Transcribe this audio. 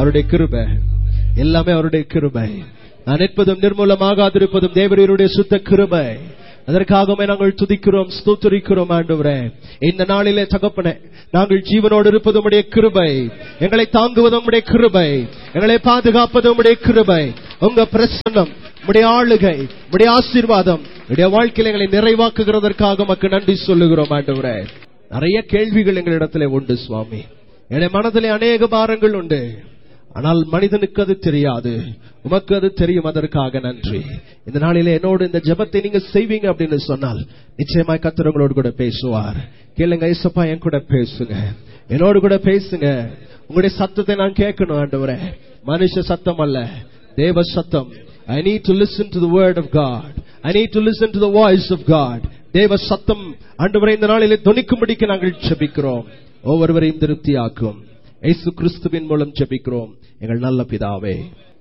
அவருடைய கிருபை எல்லாமே அவருடைய கிருபை நான் நிற்பதும் நிர்மூலமாகாதிருப்பதும் தேவரீருடைய சுத்த கிருபை அதற்காகவே நாங்கள் துதிக்கிறோம் ஸ்தோத்தரிக்கிறோம் ஆண்டவரே இந்த நாளிலே தகப்பனே நாங்கள் ஜீவனோடு இருப்பது உடைய கிருபை எங்களை தாங்குவது உடைய கிருபை எங்களை பாதுகாப்பது உடைய கிருபை உங்க பிரசன்னம் உடைய ஆளுகை உடைய ஆசீர்வாதம் உடைய வாழ்க்கையில் எங்களை நிறைவாக்குகிறதற்காக உமக்கு நன்றி சொல்லுகிறோம் ஆண்டவரே நிறைய கேள்விகள் எங்களிடத்திலே உண்டு சுவாமி என் மனதிலே அநேக பாரங்கள் உண்டு ஆனால் மனிதனுக்கு அது தெரியாது உமக்கு அது தெரியும் அதற்காக நன்றி இந்த நாளிலே என்னோடு இந்த ஜெபத்தை நீங்க செய்வீங்க அப்படின்னு சொன்னால் நிச்சயமாய் கத்தர் உங்களோடு கூட பேசுவார் கேளுங்க ஐசப்பா என் கூட பேசுங்க என்னோடு கூட பேசுங்க உங்களுடைய சத்தத்தை நான் கேட்கணும் ஆண்டவரே மனுஷ சத்தம் அல்ல தேவ சத்தம் I need to listen to the word of God I need to listen to the voice of God தேவ சத்தம் ஆண்டவரே இந்த நாளிலே துணிக்கும்படிக்கு நாங்கள் ஜெபிக்கிறோம் ஒவ்வொருவரையும் திருப்தியாக்கும் இயேசு கிறிஸ்துவின் மூலம் ஜெபிக்கிறோம் எங்கள் நல்ல பிதாவே